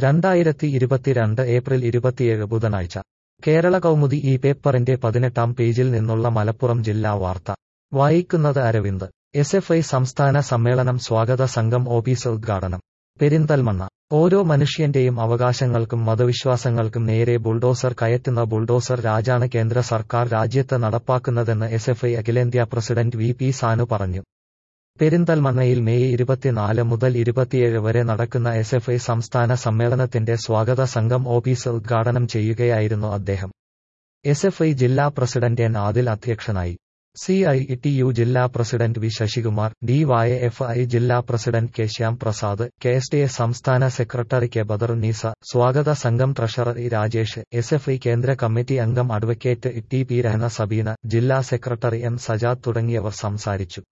രണ്ടായിരത്തി ഇരുപത്തിരണ്ട് ഏപ്രിൽ ഇരുപത്തിയേഴ് ബുധനാഴ്ച കേരള കൗമുദി ഈ പേപ്പറിന്റെ പതിനെട്ടാം പേജിൽ നിന്നുള്ള മലപ്പുറം ജില്ലാ വാർത്ത വായിക്കുന്നത് അരവിന്ദ് എസ് എഫ് ഐ സംസ്ഥാന സമ്മേളനം സ്വാഗത സംഘം ഓഫീസ് ഉദ്ഘാടനം പെരിന്തൽമണ്ണ ഓരോ മനുഷ്യന്റെയും അവകാശങ്ങൾക്കും മതവിശ്വാസങ്ങൾക്കും നേരെ ബുൾഡോസർ കയറ്റുന്ന ബുൾഡോസർ രാജാണ് കേന്ദ്ര സർക്കാർ രാജ്യത്ത് നടപ്പാക്കുന്നതെന്ന് എസ് എഫ് ഐ അഖിലേന്ത്യാ പ്രസിഡന്റ് വി പി സാനു പറഞ്ഞു പെരിന്തൽമണ്ണയിൽ മെയ് ഇരുപത്തിനാല് മുതൽ ഇരുപത്തിയേഴ് വരെ നടക്കുന്ന എസ് എഫ് ഐ സംസ്ഥാന സമ്മേളനത്തിന്റെ സ്വാഗത സംഘം ഓഫീസ് ഉദ്ഘാടനം ചെയ്യുകയായിരുന്നു അദ്ദേഹം എസ് എഫ് ഐ ജില്ലാ പ്രസിഡന്റ് എൻ ആദിൽ അധ്യക്ഷനായി സി ഐ ടി യു ജില്ലാ president V Sasikumar D Y F I ജില്ലാ president K Shyam Prasad K S T A സംസ്ഥാന സെക്രട്ടറി കെ ബദറുന്നീസ സ്വാഗത സംഘം treasurer E Rajesh S F I കേന്ദ്ര കമ്മിറ്റി അംഗം advocate T P Rahana Sabeena ജില്ലാ സെക്രട്ടറി എം സജാദ് തുടങ്ങിയവർ സംസാരിച്ചു